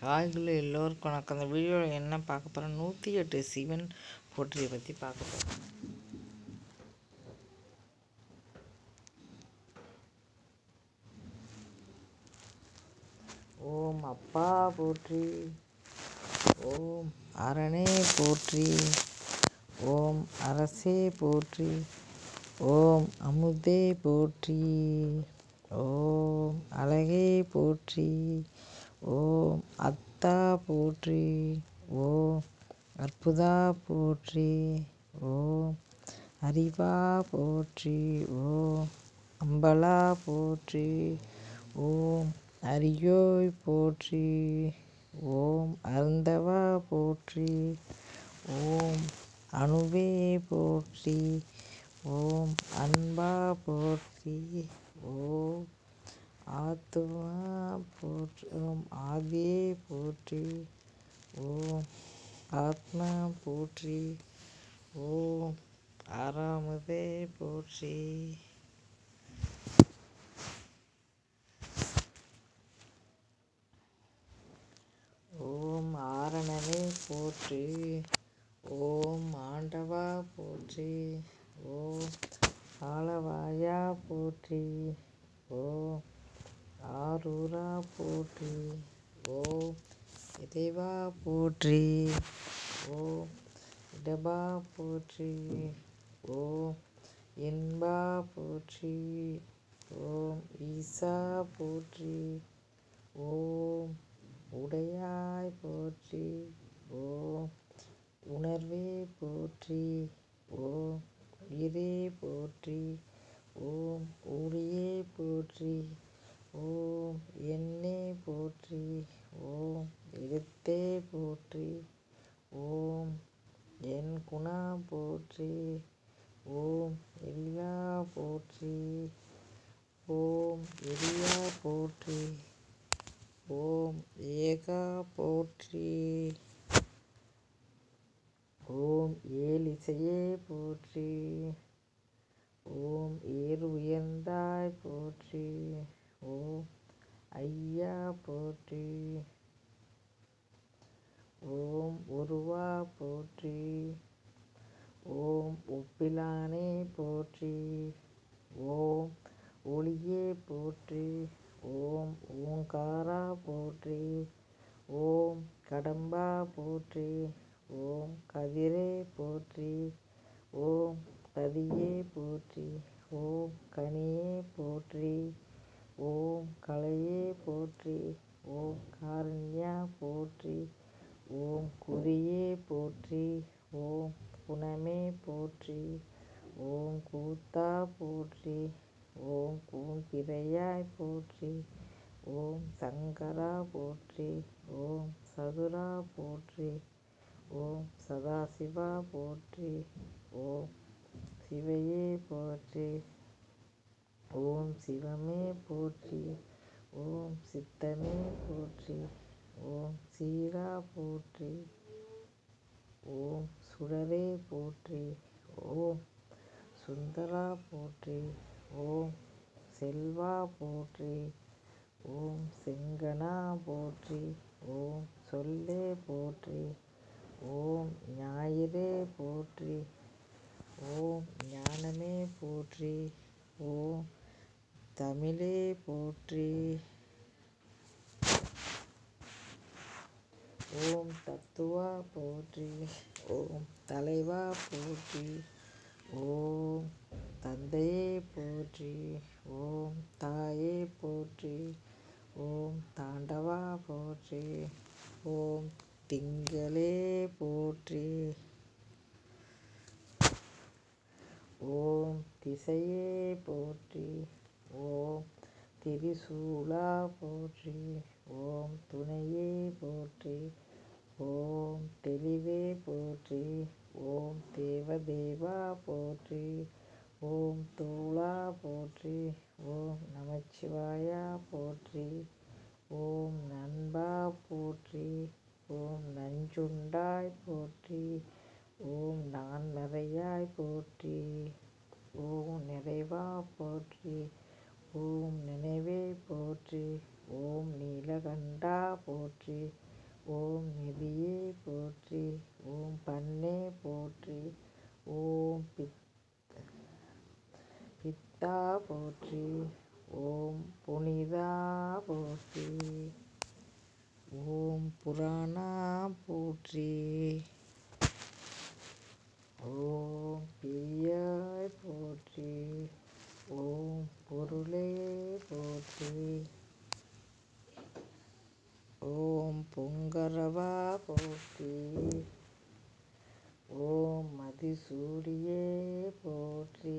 ஹாய்குள்ள எல்லோருக்கும் வணக்கம் அந்த வீடியோவில் என்ன பார்க்க போகிறோம் நூற்றி எட்டு சிவன் போற்றியை பற்றி பார்க்க போகிறோம் ஓம் அப்பா போற்றி ஓம் அரணே போற்றி ஓம் அரசே போற்றி ஓம் அமுதே போற்றி ஓம் அழகே போற்றி ஓம் அத்தா போற்றி ஓம் அற்புதா போற்றி ஓம் அறிவா போற்றி ஓம் அம்பலா போற்றி ஓம் அரியோய் போற்றி ஓம் அருந்தவா போற்றி ஓம் அணுவே போற்றி ஓம் அன்பா போற்றி ஓம் ஆத்துமா போற்றி ஓம் ஆதியே போற்றி ஓம் ஆத்மா போற்றி ஓம் ஆறாமதே போற்றி ஓம் ஆரணவே போற்றி ஓம் ஆண்டவா போற்றி ஓம் ஆளவாயா போற்றி ஓம் ஆரூரா போற்றி ஓம் இறைவா போற்றி ஓம் இடபா போற்றி ஓம் இன்பா போற்றி ஓம் ஈசா போற்றி ஓம் உடையாய் போற்றி ஓம் உணர்வே போற்றி ஓம் உயிரே போற்றி ஓம் ஊழியே போற்றி ஓம் எண்ணே போற்றி ஓம் எழுத்தே போற்றி ஓம் என் குணா போற்றி ஓம் எலியா போற்றி ஓம் எலியா போற்றி ஓம் ஏகா போற்றி ஓம் ஏலிசையே போற்றி ஓம் ஏறு உயர்ந்தாய் போற்றி ஓம் ஐயா போற்றி ஓம் உருவா போற்றி ஓம் ஒப்பிலானே போற்றி ஓம் ஒளியே போற்றி ஓம் ஓங்காரா போற்றி ஓம் கடம்பா போற்றி ஓம் கதிரே போற்றி ஓம் கதியே போற்றி ஓம் கனியே போற்றி ஓம் கலையே போற்றி ஓம் காரண்யா போற்றி ஓம் குறியே போற்றி ஓம் குணமே போற்றி ஓம் கூத்தா போற்றி ஓம் கூம்பிரையாய் போற்றி ஓம் சங்கரா போற்றி ஓம் சதுரா போற்றி ஓம் சதாசிவா போற்றி ஓம் சிவையே போற்றி ஓம் சிவமே போற்றி ஓம் சித்தமே போற்றி ஓம் சீரா போற்றி ஓம் சுடரே போற்றி ஓம் சுந்தரா போற்றி ஓம் செல்வா போற்றி ஓம் செங்கனா போற்றி ஓம் சொல்லே போற்றி ஓம் ஞாயிறே போற்றி ஓம் ஞானமே போற்றி ஓம் தமிழே போற்றி ஓம் தத்துவா போற்றி ஓம் தலைவா போற்றி ஓம் தந்தையே போற்றி ஓம் தாயே போற்றி ஓம் தாண்டவா போற்றி ஓம் திங்களே போற்றி ஓம் திசையே போற்றி ஓம் திரிசூலா போற்றி ஓம் துணையே போற்றி ஓம் தெளிவே போற்றி ஓம் தேவதேவா போற்றி ஓம் தூளா போற்றி ஓம் நமச்சிவாயா போற்றி ஓம் நண்பா போற்றி ஓம் நஞ்சுண்டாய் போற்றி ஓம் நான் நிறையாய் போற்றி ஓம் நிறைவா போற்றி ஓம் நினைவே போற்றி ஓம் நீலகண்டா போற்றி ஓம் நிதியே போற்றி ஓம் பண்ணே போற்றி ஓம் பித் பித்தா போற்றி ஓம் புனிதா போற்றி ஓம் புராணா போற்றி ஓம் பியாய் போற்றி ஓம் பொருளே போற்றி ஓம் பொங்கரவா போற்றி ஓம் மதிசூடியே போற்றி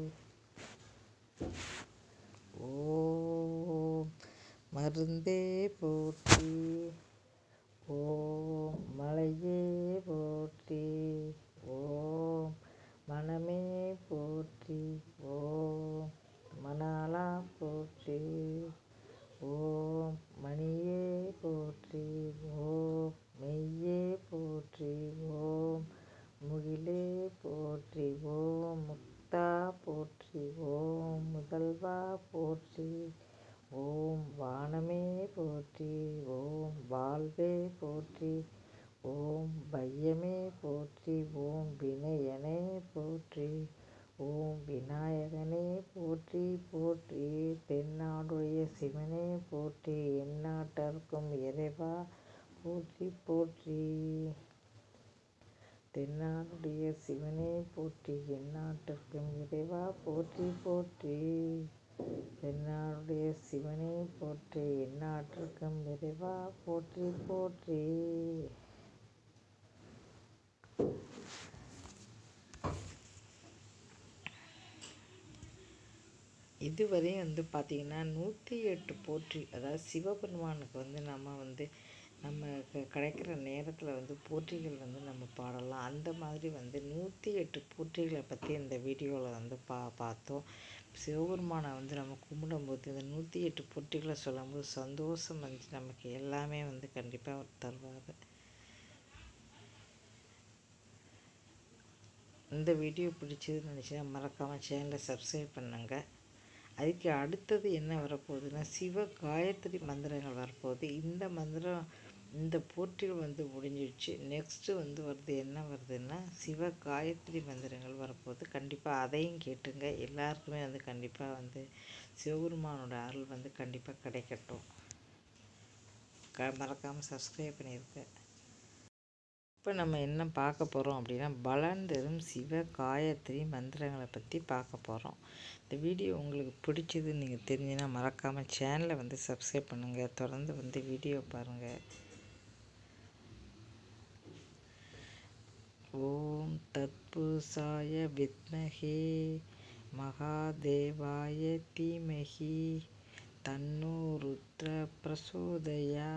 ஓம் மருந்தே போற்றி ஓம் மலையே போற்றி ஓம் மனமே போற்றி ஓம் மணாலா போற்றி ஓம் மணியே போற்றி ஓம் மெய்யே போற்றி ஓம் முகிலே போற்றி ஓம் முக்தா போற்றி ஓம் முதல்வா போற்றி ஓம் வானமே போற்றி ஓம் வாழ்வே போற்றி ஓம் பையமே போற்றி ஓம் வினயனே போற்றி ஓம் விநாயகனே போற்றி போற்றி தென்னாடுடைய சிவனே போற்றி எந்நாட்டர்க்கும் இறைவா போற்றி போற்றி தென்னாடுடைய சிவனே போற்றி எந்நாட்டிற்கும் இறைவா போற்றி போற்றி தென்னாடுடைய சிவனே போற்றி எந்நாட்டிற்கும் இறைவா போற்றி போற்றி இதுவரை வந்து பார்த்திங்கன்னா நூற்றி எட்டு போற்றி அதாவது சிவபெருமானுக்கு வந்து நம்ம வந்து நம்ம க- கிடைக்கிற நேரத்தில் வந்து போற்றிகள் வந்து நம்ம பாடலாம் அந்த மாதிரி வந்து நூற்றி எட்டு போற்றிகளை பற்றி இந்த வீடியோவில் வந்து பா பார்த்தோம் சிவபெருமானை வந்து நம்ம கும்பிடும்போது இந்த நூற்றி எட்டு போற்றிகளை சொல்லும்போது சந்தோஷம் வந்து நமக்கு எல்லாமே வந்து கண்டிப்பாக அவர் தருவார் இந்த வீடியோ பிடிச்சதுன்னு நினச்சினா மறக்காமல் சேனலை சப்ஸ்கிரைப் பண்ணுங்க அதுக்கு அடுத்தது என்ன வரப்போகுதுன்னா சிவ காயத்ரி மந்திரங்கள் வரப்போகுது இந்த மந்திரம் இந்த போற்றிகள் வந்து முடிஞ்சிடுச்சு நெக்ஸ்ட்டு வந்து வருது என்ன வருதுன்னா சிவ காயத்ரி மந்திரங்கள் வரப்போகுது கண்டிப்பாக அதையும் கேட்டுங்க எல்லாருக்குமே வந்து கண்டிப்பாக வந்து சிவபெருமானோட அருள் வந்து கண்டிப்பாக கிடைக்கட்டும் க மறக்காமல் சப்ஸ்கிரைப் பண்ணியிருக்கேன் இப்போ நம்ம என்ன பார்க்க போகிறோம் அப்படின்னா பலன் தரும் சிவ காயத்ரி மந்திரங்களை பற்றி பார்க்க போகிறோம் இந்த வீடியோ உங்களுக்கு பிடிச்சது நீங்கள் தெரிஞ்சுன்னா மறக்காமல் சேனலை வந்து சப்ஸ்கிரைப் பண்ணுங்கள் தொடர்ந்து வந்து வீடியோ பாருங்கள் ஓம் தத்புருஷாய வித்மஹே மகாதேவாய தீமஹி தன்னோ ருத்ர பிரசோதயா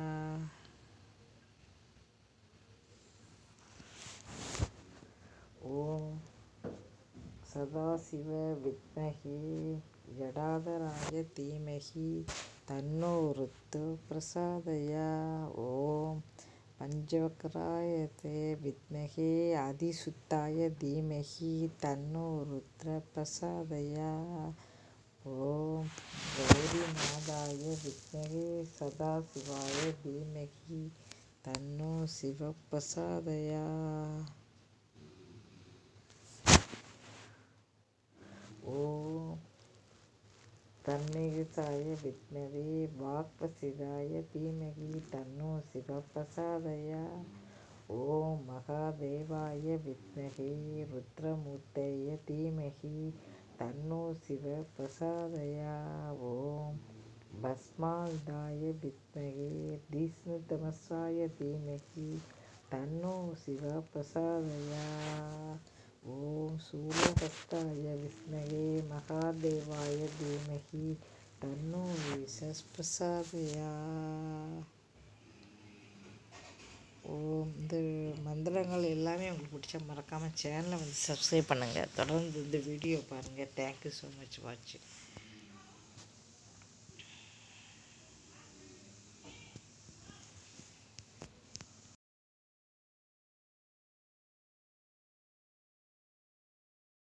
ஓம் சதாசிவ வித்மஹி ஜடாதராய தீமஹி தன்னோ ருத்து பிரசாதயா ஓம் பஞ்சவக்ராயதே வித்மஹே அதிசுத்தாய தீமஹி தன்னோ ருத்ர பிரசாதயா ஓம் கௌரிநாதாய வித்மஹே சதாசிவாய தீமஹி தன்னோ சிவ பிரசாதயா ஓம் தன்மேகசாய வித்மவே வாக்பசிதாய தீமகி தன்னோ சிவபிரசாதயா ஓம் மகாதேவாய வித்மகே ருத்ரமூர்த்தய தீமகி தன்னோ சிவ பிரசாதயா ஓம் பஸ்மாயுதாய வித்மகே தீஸ்னுதமசாய தீமகி தன்னோ சிவ பிரசாதயா ஓம் சூலஹஸ்தாய வித்மகே மகாதேவாய தீமகி தன்னோ ஈசஸ் பிரசாதயா ஓம் இந்த மந்திரங்கள் எல்லாமே உங்களுக்கு பிடிச்சா மறக்காமல் சேனலை வந்து சப்ஸ்கிரைப் பண்ணுங்கள் தொடர்ந்து இந்த வீடியோ பாருங்கள் தேங்க்யூ ஸோ மச் வாட்சிங்